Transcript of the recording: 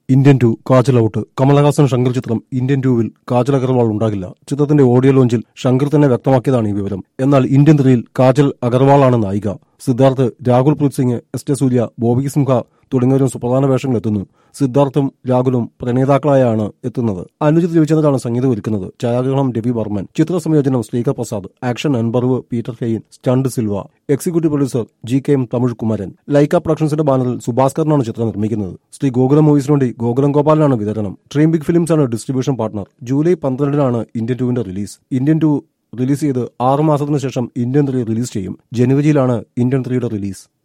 Indian two Kajal out Kamal Haasan Shankar ചിത്രം Indian ടൂവിൽ കാജൽ അഗർവാൾ ഉണ്ടാകില്ല ചിത്രത്തിന്റെ ഓഡിയോ ലോഞ്ചിൽ ശങ്കർ തന്നെ വ്യക്തമാക്കിയതാണ് ഈ വിവരം എന്നാൽ ഇന്ത്യൻ ത്രീയിൽ കാജൽ അഗർവാളാണ് നായിക സിദ്ധാർത്ഥ് രാഹുൽ പ്രീത് സിംഗ് എസ് ടെ സൂര്യ ബോബി സിംഹ തുടങ്ങിയവരും സുപ്രധാന വേഷങ്ങൾ എത്തുന്നു സിദ്ധാർത്ഥും രാഹുലും പ്രണേതാക്കളായാണ് എത്തുന്നത് അനുജിത് രവിചന്ദ്രനാണ് സംഗീതം ഒരുക്കുന്നത് ഛായാഗ്രഹണം രവി വർമ്മൻ ചിത്ര സംയോജനം Sreekar Prasad action Anbariv Peter Hein stunt Silva executive producer G K M Tamil Kumaran Lyca പ്രൊഡക്ഷൻസിന്റെ ബാനറിൽ സുഭാസ്കറിനാണ് ചിത്രം നിർമ്മിക്കുന്നത് ശ്രീ ഗോകുലം മൂവീസിന് വേണ്ടി ഗോകുലം ഗോപാലനാണ് വിതരണം ഡ്രീം ബിഗ് ഫിലിംസ് ആണ് ഡിസ്ട്രിബ്യൂഷൻ പാർട്ണർ ജൂലൈ പന്ത്രണ്ടിനാണ് ഇന്ത്യൻ ടൂവിന്റെ റിലീസ് ഇന്ത്യൻ ടു റിലീസ് ചെയ്ത് ആറ് മാസത്തിനു ശേഷം ഇന്ത്യൻ ത്രീ റിലീസ് ചെയ്യും ജനുവരിയിലാണ് ഇന്ത്യൻ ത്രീയുടെ റിലീസ്